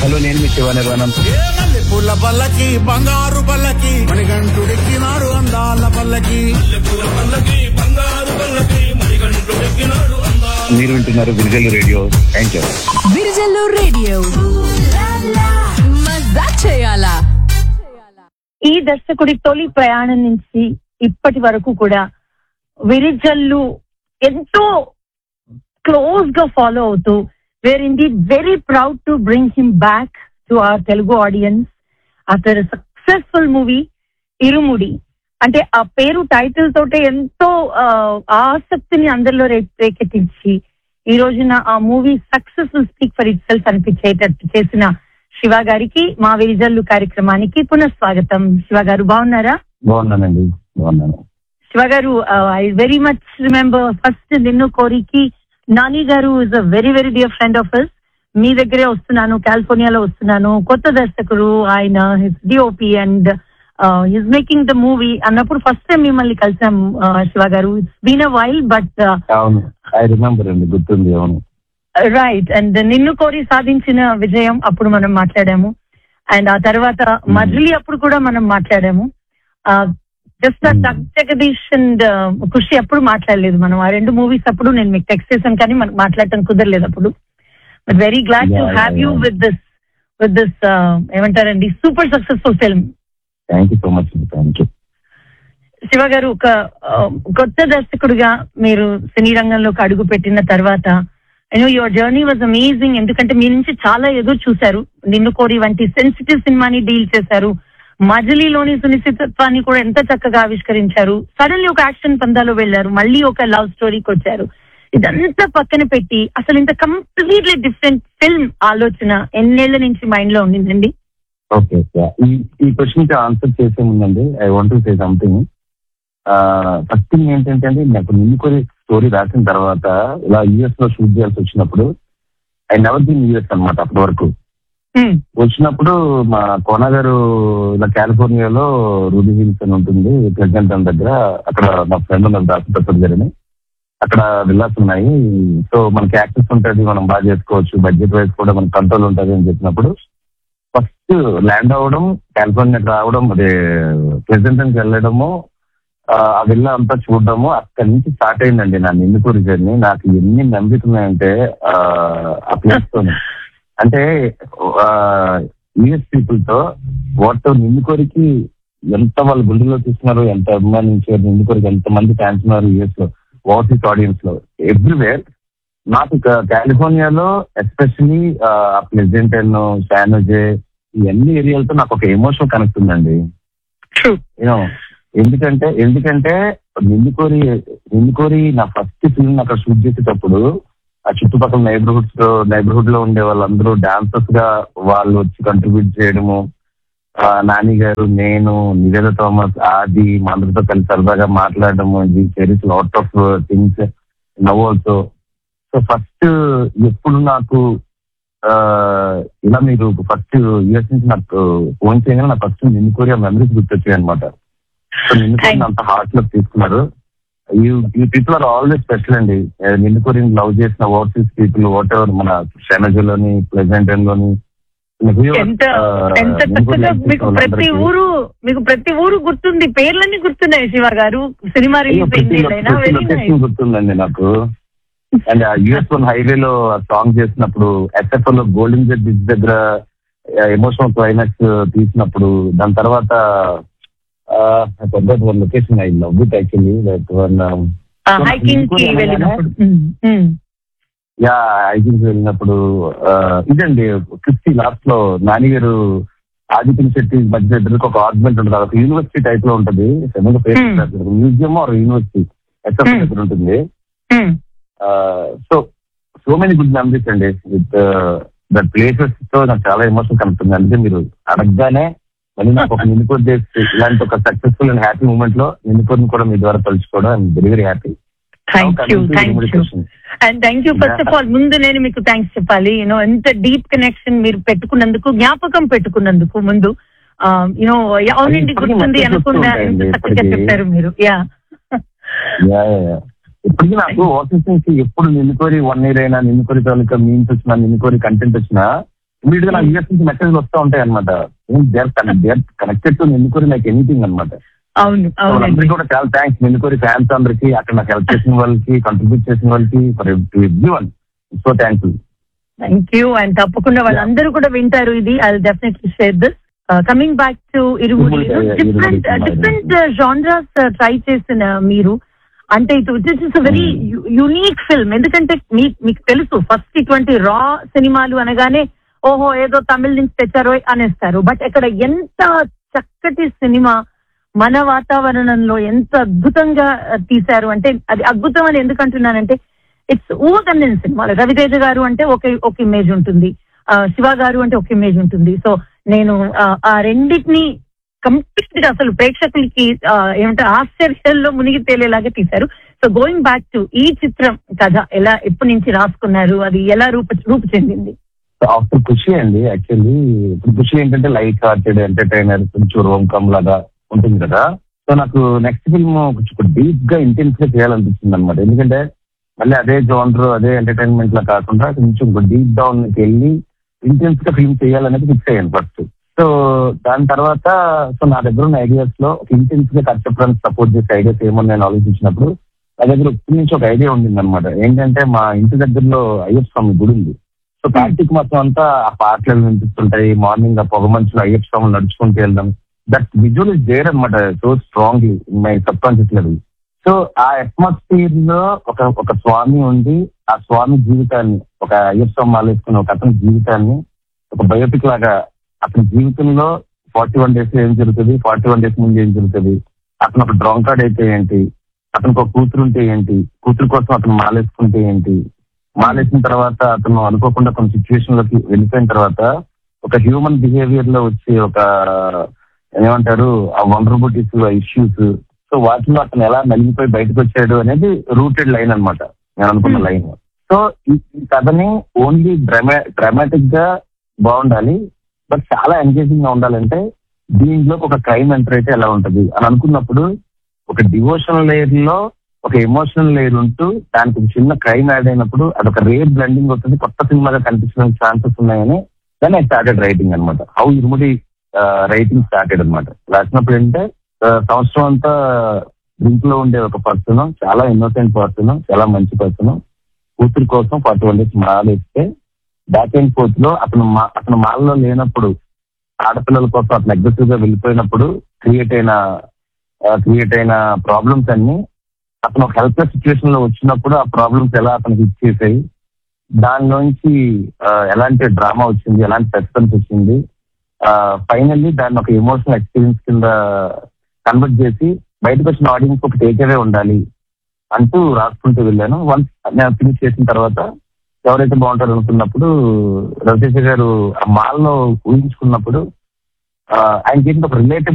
Hello నేను మీ శివ నిర్వాణం మల్లె పూల పల్లకి బంగారు పల్లకి మణిగంటుడెక్కినాడు అందాల పల్లకి మీరు వింటున్నారు Virijal radio thank you Virijallu radio మజా చేయాలా ఈ దర్శకుడి తొలి ప్రయాణం నుంచి ఇప్పటి వరకు కూడా విరిజల్లు ఎంతో క్లోజ్ గా ఫాలో అవుతూ we're indeed very proud to bring him back to our Telugu audience after successful movie Irumudi అంటే ఆ పేరు టైటిల్ తోటే ఎంతో ఆ, ఆసక్తిని అందరిలో రే- రేకెత్తించి ఈ రోజున ఆ movie successful speak for itself అనిపించేటట్టు చేసిన శివ గారికి మా విరిజల్లు కార్యక్రమానికి పునఃస్వాగతం శివ గారు బాగున్నారా బాగున్నానండి బాగున్నాను శివ గారు I very much remember first Ninnu కోరికి నాని గారు is a very very dear friend of us మీ దగ్గరే వస్తున్నాను కాలిఫోర్నియాలో వస్తున్నాను కొత్త దర్శకుడు ఆయన his DOP and his making the movie అన్నప్పుడు ఫస్ట్ టైం మిమ్మల్ని కలిసాం uh, శివ గారు it's been a while but అవును ఐ రిమెంబర్ అండి గుర్తుంది అవును రైట్ అండ్ నిన్ను కోరి సాధించిన విజయం అప్పుడు మనం మాట్లాడాము అండ్ ఆ తర్వాత మజిలీ అప్పుడు కూడా మనం మాట్లాడాము జస్ట్ Hmm. డగ్ జగదీష్ అండ్ ఖుషి అప్పుడు మాట్లాడలేదు మనం ఆ రెండు మూవీస్ అప్పుడు నేను మీకు టెక్స్ట్ చేశాను కానీ మనకు మాట్లాడటం కుదరలేదు అప్పుడు but very glad to Yeah, yeah, have you yeah. With this with this ఏమంటారండి super successful film thank you so much thank you Shiva గారు ఒక ఆ, కొత్త దర్శకుడిగా మీరు సినీ రంగంలోకి అడుగు పెట్టిన తర్వాత you know your journey was amazing ఎందుకంటే మీ నుంచి చాలా ఎదురు చూశారు నిన్ను కోరి వంటి సెన్సిటివ్ సినిమాని డీల్ చేశారు మజిలీలోని సునిశ్చితత్వాన్ని కూడా ఎంత చక్కగా ఆవిష్కరించారు సడన్లీ ఒక యాక్షన్ పందాలో వెళ్ళారు మళ్ళీ ఒక లవ్ స్టోరీకి వచ్చారు ఇదంతా పక్కన పెట్టి అసలు ఇంత కంప్లీట్లీ డిఫరెంట్ ఫిల్మ్ ఆలోచన ఎన్నేళ్ల నుంచి మైండ్ లో ఉండిందండి ఓకే ఈ ఈ క్వశ్చన్ కి ఆన్సర్ చేసే ముందండి I want to say something first thing ఏంటంటే అండి నాకు నిన్నుకొని స్టోరీ రాసిన తర్వాత ఇలా యుఎస్ లో షూట్ చేయాల్సి వచ్చినప్పుడు ఐ నెవర్ బీన్ యుఎస్ అనమాట అప్పటి వరకు Hmm. వచ్చినప్పుడు మా కోన గారు ఇలా కాలిఫోర్నియాలో రూబీ హిల్స్ అని ఉంటుంది ప్రెసిడెంట్ దగ్గర అక్కడ మా ఫ్రెండ్ ఉన్నారు డాక్టర్ ప్రసాద్ గారిని అక్కడ విల్లాస్ ఉన్నాయి సో మనకి యాక్సెస్ ఉంటుంది మనం బాగా చేసుకోవచ్చు బడ్జెట్ వైజ్ కూడా మనకి కంట్రోల్ ఉంటుంది అని చెప్పినప్పుడు ఫస్ట్ ల్యాండ్ అవ్వడం కాలిఫోర్నియాకి రావడం అదే ప్రెసిడెంట్ వెళ్ళడము ఆ ఆ విల్లా అంతా చూడడము అక్కడి నుంచి స్టార్ట్ అయిందండి నా నిందుకూరి జర్నీ నాకు ఎన్ని నమ్ముతున్నాయంటే ఆ, ఆ ప్లేస్ తోని అంటే యుఎస్ పీపుల్ తో వాటితో నిందుకోరికి ఎంత వాళ్ళ గుండెలో తీసుకున్నారు ఎంత అభిమానించారు నిందుకోరికి ఎంత మంది ఫ్యాన్స్ ఉన్నారు యుఎస్ లో ఓవర్సీస్ ఆడియన్స్ లో ఎవ్రీవేర్ నాకు ఇక కాలిఫోర్నియాలో ఎస్పెషలీ ఆ ప్లెజెంటన్ శానోజే ఈ అన్ని ఏరియాలతో నాకు ఒక ఎమోషన్ కనెక్ట్ ఉందండి ట్రూ యూనో ఎందుకంటే ఎందుకంటే నిందుకోరి నిందుకోరి నా ఫస్ట్ ఫిల్మ్ అక్కడ షూట్ చేసేటప్పుడు ఆ చుట్టుపక్కల నైబర్హుడ్స్ లో నైబర్హుడ్ లో ఉండే వాళ్ళందరూ డాన్సర్స్ గా వాళ్ళు వచ్చి కంట్రిబ్యూట్ చేయడము ఆ, నాని గారు నేను నివేద థామస్ ఆది మా అందరితో కలిసి సరదాగా మాట్లాడడము cherish lot of things now also so first ఎప్పుడు నాకు ఆ, ఇలా మీరు ఫస్ట్ యూఎస్ నుంచి నాకు ఫోన్ చేయగానే నాకు ఫస్ట్ నిన్ను కోరి మెమరీస్ గుర్తొచ్చాయి అనమాట సో నిన్ను కోరి Thank- అంత హార్ట్ లో తీసుకున్నారు you you people are always special అండి ఆ, నిన్ను కోరి లవ్ చేసిన ఓవర్సీస్ పీపుల్ వాట్ ఎవర్ మన షెనజలోని ప్లెజెంటన్ లోని ఎంత ఎంత చక్కగా మీకు ప్రతి ఊరు మీకు ప్రతి ఊరు గుర్తుంది పేర్లన్నీ గుర్తున్నాయి శివ గారు సినిమా రిలీజ్ అయింది ఏదైనా వెరీ నైస్ లొకేషన్ గుర్తుందండి నాకు అండ్ యుఎస్ వన్ హైవేలో సాంగ్ చేసినప్పుడు ఎస్ఎఫ్ లో గోల్డెన్ గేట్ బ్రిడ్జ్ దగ్గర ఎమోషనల్ క్లైమాక్స్ తీసినప్పుడు దాని తర్వాత one location I love it actually like one hiking కి వెళ్ళినప్పుడు ఉమ్, ఉమ్. యా హైకింగ్ వెళ్ళినప్పుడు ఆ, ఇదండి క్రిస్టీ లాస్ట్ లో నాని గారు ఆదిత్య శెట్టి మధ్య ఇద్దరికి ఒక ఆర్గ్యుమెంట్ ఉంటుంది ఒక యూనివర్సిటీ టైప్ లో ఉంటది Hmm. Museum or university SF Hmm. దగ్గర ఉంటుంది ఉమ్. So so many good memories అండి విత్ దట్ ప్లేసెస్ తో నాకు చాలా ఎమోషన్ కలుగుతుంది అందుకే మీరు అడగగానే మళ్ళీ నాకు ఒక నిన్నుకోర్ చేసి ఇలాంటి ఒక సక్సెస్ఫుల్ అండ్ హ్యాపీ మూమెంట్ లో నిన్నుకోర్ని కూడా మీ ద్వారా తలుచుకోవడం I'm very very happy thank you thank you and thank you first of all ముందు నేను మీకు థ్యాంక్స్ చెప్పాలి యూనో ఎంత డీప్ కనెక్షన్ మీరు పెట్టుకున్నందుకు జ్ఞాపకం పెట్టుకున్నందుకు ముందు యూనో అవునండి ఇప్పటికీ గుర్తుంది మధ్య అనుకున్నా చూస్తుంటాయండి, ఎంత చక్కగా ఇప్పటికీ. చెప్పారు మీరు యా ఇప్పటికీ నాకు ఆఫీస్ నుంచి ఎప్పుడు నిన్నుకోరి వన్ ఇయర్ అయినా నిన్నుకోరి తాలూకా మీన్స్ వచ్చినా నిన్నుకోరి కంటెంట్ వచ్చినా ఇమీడియట్ గా నాకు యూఎస్ నుంచి మెసేజ్ వస్తూ ఉంటాయి అనమాట connected to Ninnu Kori like anything అనమాట అవును అవునండి వాళ్ళందరికీ కూడా చాలా థ్యాంక్స్ నిన్నుకోరి ఫ్యాన్స్ అందరికి అక్కడ నాకు హెల్ప్ చేసిన వాళ్ళకి కంట్రిబ్యూట్ చేసిన వాళ్ళకి for everyone so thankful thank you and తప్పకుండా వాళ్ళందరూ కూడా వింటారు ఇది I definitely share this coming back to Irumudi Irumudi, different Irumudi. Different genres try చేసిన మీరు అంటే ఇటు this is very unique film ఎందుకంటే మీ మీకు తెలుసు ఫస్ట్ ఇటువంటి రా సినిమాలు అనగానే ఓహో ఏదో తమిళ నుంచి తెచ్చారో అనేస్తారు బట్ ఇక్కడ ఎంత చక్కటి సినిమా మన వాతావరణంలో ఎంత అద్భుతంగా ఆ, తీశారు అంటే అది అద్భుతం అని ఎందుకు అంటున్నానంటే ఇట్స్ ఊహకన్నెన్ సినిమాలు రవితేజ గారు అంటే ఒక ఒక ఇమేజ్ ఉంటుంది ఆ, శివ గారు అంటే ఒక ఇమేజ్ ఉంటుంది సో నేను ఆ, ఆ రెండింటిని కంప్లీట్ గా అసలు ప్రేక్షకులకి ఆ, ఏమంటారు ఆశ్చర్యంలో మునిగి తేలేలాగా తీశారు సో గోయింగ్ బ్యాక్ టు ఈ చిత్రం కథ ఎలా ఎప్పటి నుంచి రాసుకున్నారు అది ఎలా రూప రూపు చెందింది ఆఫ్టర్ ఖుషి అండి యాక్చువల్లీ ఇప్పుడు ఖుషి ఏంటంటే లైట్ హార్టెడ్ ఎంటర్టైనర్ కొంచెం రోమ్కమ్ లాగా ఉంటుంది కదా సో నాకు నెక్స్ట్ ఫిల్మ్ కొంచెం డీప్ గా ఇంటెన్స్ గా చేయాలనిపించింది అనమాట ఎందుకంటే మళ్ళీ అదే జోనర్ అదే ఎంటర్టైన్మెంట్ లా కాకుండా కొంచెం డీప్ డౌన్ కి వెళ్ళి ఇంటెన్స్ గా ఫిల్మ్ చేయాలనేది ఫిక్స్ అయ్యాను ఫస్ట్ సో దాని తర్వాత సో నా దగ్గర ఉన్న ఐడియాస్ లో ఒక ఇంటెన్స్ గా కట్ చెప్పడానికి సపోర్ట్ చేసే ఐడియాస్ ఏమో నేను ఆలోచించినప్పుడు నా దగ్గర ఇప్పటి నుంచి ఒక ఐడియా ఉండింది అనమాట ఏంటంటే మా ఇంటి దగ్గరలో అయ్యప్ప స్వామి గుడి ఉంది సో కార్తీక్ మాసం అంతా ఆ పాటలు వినిపిస్తుంటాయి మార్నింగ్ ఆ పొగ మంచులో అయ్యప్ప స్వామి నడుచుకుంటూ వెళ్దాం దట్ విజువల్ ఇస్ దేర్ అనమాట so strongly in my subconscious level so ఆ అట్మాస్ఫియర్ లో ఒక ఒక స్వామి ఉండి ఆ స్వామి జీవితాన్ని ఒక అయ్యప్ప స్వామి మాలేసుకున్న ఒక అతని జీవితాన్ని ఒక బయోపిక్ లాగా అతని జీవితంలో ఫార్టీ వన్ డేస్ ఏం జరుగుతుంది ఫార్టీ వన్ డేస్ ముందు ఏం జరుగుతుంది అతను ఒక డ్రాంగ్ కార్డ్ అయితే ఏంటి అతనికి ఒక కూతురు ఉంటే ఏంటి కూతురు కోసం అతను మాలేసుకుంటే ఏంటి మానేసిన తర్వాత అతను అనుకోకుండా కొన్ని సిచ్యువేషన్ లోకి వెళ్ళిపోయిన తర్వాత ఒక హ్యూమన్ బిహేవియర్ లో వచ్చే ఒక ఏమంటారు ఆ వనరబిలిటీస్ ఆ ఇష్యూస్ సో వాటిలో అతను ఎలా నలిగిపోయి బయటకు వచ్చాడు అనేది రూటెడ్ లైన్ అన్నమాట నేను అనుకున్న Hmm. లైన్ సో ఈ ఈ కథని ఓన్లీ డ్రామా డ్రామాటిక్ గా బాగుండాలి బట్ చాలా ఎంగేజింగ్ గా ఉండాలంటే దీంట్లో ఒక క్రైమ్ ఎంటర్ అయితే ఎలా ఉంటది అని అనుకున్నప్పుడు ఒక డివోషనల్ లేయర్ లో ఒక ఎమోషనల్ లేయర్ ఉంటూ దానికి ఒక చిన్న క్రైమ్ యాడ్ అయినప్పుడు అదొక రేర్ బ్లెండింగ్ అవుతుంది కొత్త సినిమాగా కనిపించడానికి ఛాన్సెస్ ఉన్నాయని దాన్ని ఐ స్టార్టెడ్ రైటింగ్ అనమాట హౌ ఇరుముడి రైటింగ్ స్టార్టెడ్ అనమాట రాసినప్పుడు ఏంటంటే ఆ, సంవత్సరం అంతా డ్రింక్ లో ఉండే ఒక పర్సన్ చాలా ఇన్నోసెంట్ పర్సన్ చాలా మంచి పర్సన్ కూతురు కోసం ఫార్టీ వన్ డేస్ మాల ఇస్తే బ్యాక్ అండ్ ఫోర్త్ లో అతను మా అతను మాలలో లేనప్పుడు ఆడపిల్లల కోసం అతను అగ్రెసివ్ గా వెళ్ళిపోయినప్పుడు క్రియేట్ అయిన క్రియేట్ అయిన ప్రాబ్లమ్స్ అన్ని అతను ఒక హెల్ప్లెస్ సిచ్యువేషన్ లో వచ్చినప్పుడు ఆ ప్రాబ్లమ్స్ ఎలా అతనికి ఇచ్చేసాయి దానిలోంచి ఆ, ఎలాంటి డ్రామా వచ్చింది ఎలాంటి సస్పెన్స్ వచ్చింది ఫైనల్లీ దాన్ని ఒక ఎమోషనల్ ఎక్స్పీరియన్స్ కింద కన్వర్ట్ చేసి బయటకు వచ్చిన ఆడియన్స్ ఒక టేక్ ఉండాలి అంటూ రాసుకుంటూ వెళ్ళాను వన్స్ నేను ఫినిష్ చేసిన తర్వాత ఎవరైతే బాగుంటారు అనుకున్నప్పుడు రవితేజ గారు ఆ మాల్లో ఊహించుకున్నప్పుడు ఆ, ఆయనకి ఏంటి ఒక రిలేటివ్